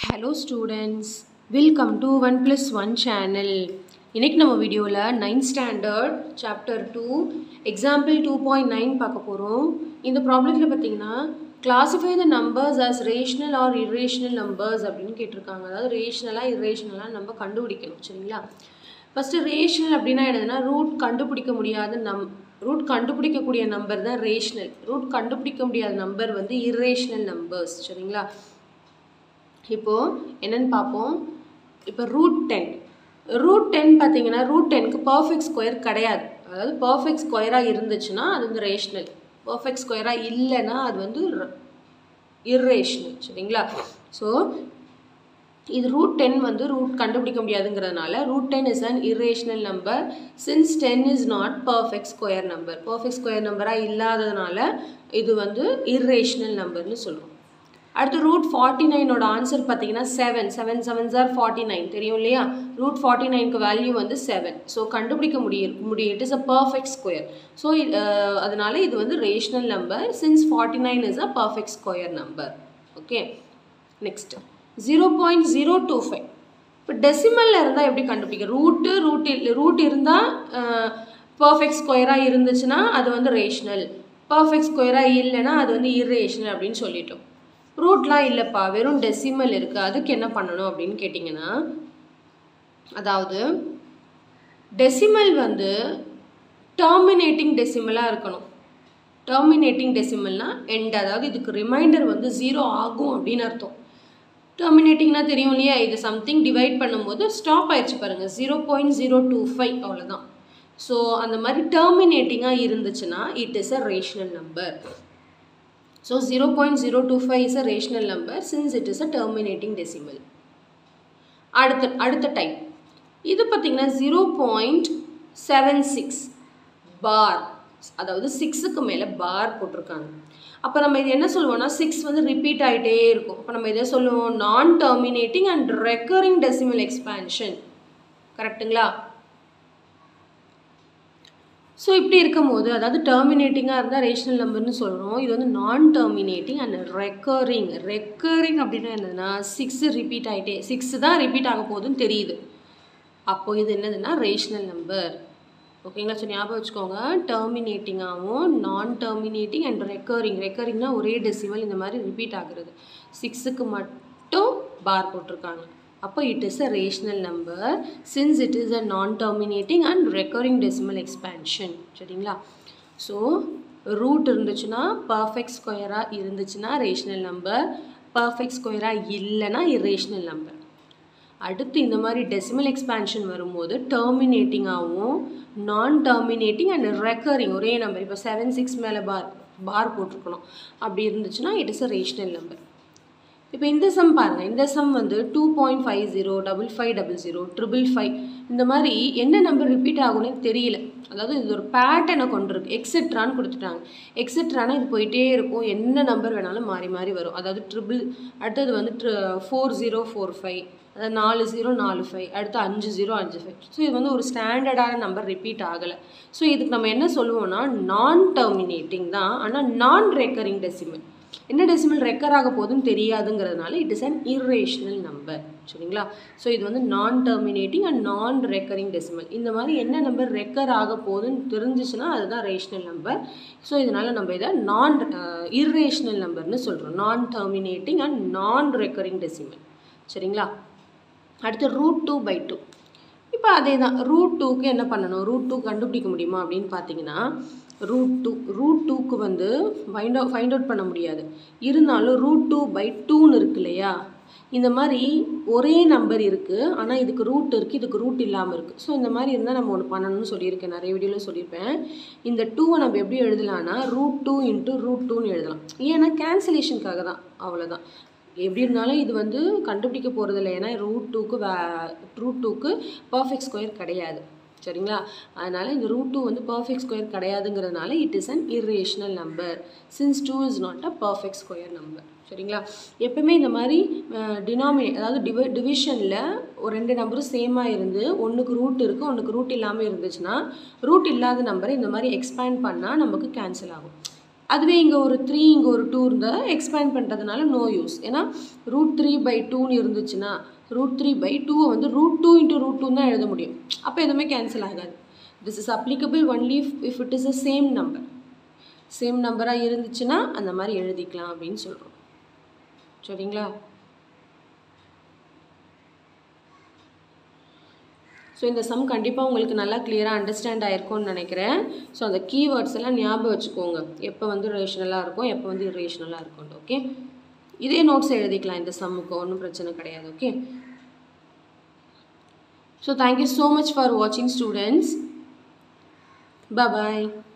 hello students welcome to one plus one channel இன்றைக்கி நம்ம வீடியோவில் ninth standard chapter two example two point nine பார்க்க போகிறோம் இந்த ப்ராப்ளத்தில் பார்த்தீங்கன்னா classify the numbers as rational or irrational numbers அப்படின்னு கேட்டிருக்காங்க அதாவது ரேஷ்னலாக irrationalா நம்ம கண்டுபிடிக்கணும் சரிங்களா ஃபஸ்ட்டு ரேஷ்னல் அப்படின்னா என்னதுன்னா ரூட் கண்டுபிடிக்க முடியாத நம் ரூட் கண்டுபிடிக்கக்கூடிய நம்பர் தான் ரேஷ்னல் ரூட் கண்டுபிடிக்க முடியாத நம்பர் வந்து irrational நம்பர்ஸ் சரிங்களா இப்போது என்னன்னு பார்ப்போம் இப்போ ரூட் டென் ரூட் டென் பார்த்தீங்கன்னா ரூட் டென்க்கு பர்ஃபெக்ட் ஸ்கொயர் கிடையாது அதாவது பர்ஃபெக்ட் ஸ்கொயராக இருந்துச்சுன்னா அது வந்து ரேஷ்னல் பர்ஃபெக்ட் ஸ்கொயராக இல்லைன்னா அது வந்து இர்ரேஷ்னல் சரிங்களா ஸோ இது ரூட் டென் வந்து ரூட் கண்டுபிடிக்க முடியாதுங்கிறதுனால root ten is an irrational number since ten is not perfect square number perfect square நம்பராக இல்லாததுனால இது வந்து irrational நம்பர்னு சொல்கிறோம் அடுத்து ரூட் ஃபார்ட்டி நைனோட ஆன்சர் பார்த்தீங்கன்னா seven seven seven sir forty nine தெரியும் இல்லையா ரூட் ஃபார்ட்டி நைனுக்கு வேல்யூ வந்து செவன் ஸோ கண்டுபிடிக்க முடியும் முடியும் it is a perfect square so அதனால இது வந்து rational number since forty nine is a perfect square number okay next zero point zero two five இப்போ டெசிமலில் இருந்தால் எப்படி கண்டுபிடிக்க ரூட்டு ரூட் ரூட் இருந்தால் பர்ஃபெக்ட் ஸ்கொயராக இருந்துச்சுன்னா அது வந்து ரேஷ்னல் பர்ஃபெக்ட் ஸ்கொயராக இல்லைன்னா அது வந்து இர்ரேஷ்னல் அப்படின்னு சொல்லிட்டோம் ரூட்லாம் இல்லைப்பா வெறும் டெசிமல் இருக்குது அதுக்கு என்ன பண்ணணும் அப்படின்னு கேட்டிங்கன்னா அதாவது டெசிமல் வந்து டெர்மினேட்டிங் டெசிமலாக இருக்கணும் டெர்மினேட்டிங் டெசிமல்னா எண்ட் அதாவது இதுக்கு ரிமைண்டர் வந்து ஜீரோ ஆகும் அப்படின்னு அர்த்தம் டெர்மினேட்டிங்னா தெரியும் இல்லையா இது சம்திங் டிவைட் பண்ணும்போது ஸ்டாப் ஆயிடுச்சு பாருங்கள் zero point zero two five அவ்வளோதான் ஸோ அந்த மாதிரி டெர்மினேட்டிங்காக இருந்துச்சுன்னா it is a rational number so zero point zero two five is a rational number since it is a terminating decimal அடுத்த அடுத்த டைப் இது பார்த்தீங்கன்னா zero point seven six bar அதாவது சிக்ஸுக்கு மேலே பார் போட்டிருக்காங்க அப்போ நம்ம இது என்ன சொல்லுவோம்னா சிக்ஸ் வந்து ரிப்பீட் ஆகிட்டே இருக்கும் அப்போ நம்ம இதை சொல்லுவோம் non terminating and recurring decimal expansion கரெக்டுங்களா ஸோ இப்படி இருக்கும்போது அதாவது டெர்மினேட்டிங்காக இருந்தால் ரேஷனல் நம்பர்னு சொல்கிறோம் இது வந்து non terminating and recurring recurring அப்படின்னா என்னதுன்னா சிக்ஸு ரிப்பீட் ஆகிட்டே சிக்ஸ் தான் ரிப்பீட் ஆக போகுதுன்னு தெரியுது அப்போது இது என்னதுன்னா ரேஷனல் நம்பர் ஓகேங்களா ஸோ ஞாபகம் வச்சுக்கோங்க டெர்மினேட்டிங்காகவும் நான் டெர்மினேட்டிங் அண்ட் ரெக்கரிங் ரெக்கரிங்னா ஒரே டெசிமல் இந்த மாதிரி ரிப்பீட் ஆகுறது சிக்ஸுக்கு மட்டும் பார் போட்டிருக்காங்க அப்போ it is a rational number since it is a non terminating and recurring decimal expansion சரிங்களா ஸோ ரூட் இருந்துச்சுன்னா பர்ஃபெக்ட் ஸ்கொயராக இருந்துச்சுன்னா ரேஷ்னல் நம்பர் பர்ஃபெக்ட் ஸ்கொயராக இல்லைன்னா இரேஷ்னல் நம்பர் அடுத்து இந்த மாதிரி டெசிமல் எக்ஸ்பேன்ஷன் வரும்போது டெர்மினேட்டிங்காகவும் நான் டெர்மினேட்டிங் அண்ட் ரெக்கரிங் ஒரே நம்பர் இப்போ செவன் சிக்ஸ் மேலே பார் பார் போட்டிருக்கணும் அப்படி இருந்துச்சுன்னா it is a rational number இப்போ இந்த சம் பாருங்கள் இந்த சம் வந்து two point five zero double five double zero triple five இந்த மாதிரி என்ன நம்பர் ரிப்பீட் ஆகும்னு தெரியல அதாவது இது ஒரு பேட்டர்னை கொண்டிருக்கு எக்ஸெட்ரான்னு கொடுத்துட்டாங்க எக்ஸெட்ரானா இது போயிட்டே இருக்கும் என்ன நம்பர் வேணாலும் மாறி மாறி வரும் அதாவது ட்ரிபிள் அடுத்தது வந்து ஃபோர் ஜீரோ ஃபோர் ஃபைவ் அதாவது நாலு ஜீரோ நாலு ஃபைவ் அடுத்து அஞ்சு ஜீரோ அஞ்சு ஃபைவ் ஸோ இது வந்து ஒரு ஸ்டாண்டர்டான நம்பர் ரிப்பீட் ஆகலை ஸோ இதுக்கு நம்ம என்ன சொல்லுவோம்னா நான் டெர்மினேட்டிங் தான் ஆனால் நான் ரெக்கரிங் டெசிமல் என்ன டெசிமல் ரெக்கர் ஆக போகுதுன்னு தெரியாதுங்கிறதுனால it is an irrational number சரிங்களா ஸோ இது வந்து non terminating and non recurring decimal இந்த மாதிரி என்ன நம்பர் ரெக்கர் ஆக போகுதுன்னு தெரிஞ்சிச்சுன்னா அதுதான் ரேஷ்னல் நம்பர் ஸோ இதனால் நம்ம இதை நான் இர்ரேஷ்னல் நம்பர்னு சொல்கிறோம் non terminating and non recurring decimal சரிங்களா அடுத்து ரூட் டூ பை டூ இப்போ அதே தான் ரூட் டூக்கு என்ன பண்ணணும் ரூட் டூ கண்டுபிடிக்க முடியுமா அப்படின்னு பார்த்தீங்கன்னா ரூட் டூ ரூட் டூக்கு வந்து ஃபைண்ட் அவுட் ஃபைண்ட் அவுட் பண்ண முடியாது இருந்தாலும் ரூட் டூ பை டூன்னு இருக்கு இல்லையா இந்த மாதிரி ஒரே நம்பர் இருக்குது ஆனால் இதுக்கு ரூட் இருக்குது இதுக்கு ரூட் இல்லாமல் இருக்குது ஸோ இந்த மாதிரி இருந்தால் நம்ம ஒன்று பண்ணணும்னு சொல்லியிருக்கேன் நிறைய வீடியோவில் சொல்லியிருப்பேன் இந்த டூவை நம்ம எப்படி எழுதலாம்னா ரூட் டூ இன்ட்டு ரூட் டூன்னு எழுதலாம் ஏன்னா கேன்சலேஷனுக்காக தான் அவ்வளோதான் எப்படி இருந்தாலும் இது வந்து கண்டுபிடிக்க போகிறது இல்லை ஏன்னா ரூட் டூக்கு வே ரூட் டூக்கு பர்ஃபெக்ட் ஸ்கொயர் கிடையாது சரிங்களா அதனால் இந்த ரூட் டூ வந்து பர்ஃபெக்ட் ஸ்கொயர் கிடையாதுங்கிறதுனால it is an irrational number since two is not a perfect square number சரிங்களா எப்பவுமே இந்த மாதிரி டினாமினே அதாவது டிவி டிவிஷனில் ஒரு ரெண்டு நம்பரும் சேமாக இருந்து ஒன்றுக்கு ரூட் இருக்குது ஒன்றுக்கு ரூட் இல்லாமல் இருந்துச்சுன்னா ரூட் இல்லாத நம்பரை இந்த மாதிரி எக்ஸ்பேண்ட் பண்ணால் நமக்கு கேன்சல் ஆகும் அதுவே இங்கே ஒரு த்ரீ இங்கே ஒரு டூ இருந்தால் எக்ஸ்பேண்ட் பண்ணுறதுனால நோ யூஸ் ஏன்னா ரூட் த்ரீ பை டூன்னு இருந்துச்சுன்னா ரூட் த்ரீ பை டூவை வந்து root two into root two தான் எழுத முடியும் அப்போ எதுவுமே கேன்சல் ஆகாது this is applicable only if it is a same number same நம்பராக இருந்துச்சுன்னா அந்த மாதிரி எழுதிக்கலாம் அப்படின்னு சொல்கிறோம் சரிங்களா ஸோ இந்த சம் கண்டிப்பாக உங்களுக்கு நல்லா கிளியராக அண்டர்ஸ்டாண்ட் ஆயிருக்கும்னு நினைக்கிறேன் ஸோ அந்த கீவேர்ட்ஸ் எல்லாம் ஞாபகம் வச்சுக்கோங்க எப்போ வந்து ரேஷனலாக இருக்கும் எப்போ வந்து இரேஷனலாக இருக்கும் ஓகே இதே நோட்ஸ் எழுதிக்கலாம் இந்த சம்முக்கு ஒன்றும் பிரச்சனை கிடையாது okay so thank you so much for வாட்சிங் ஸ்டூடெண்ட்ஸ் பாய்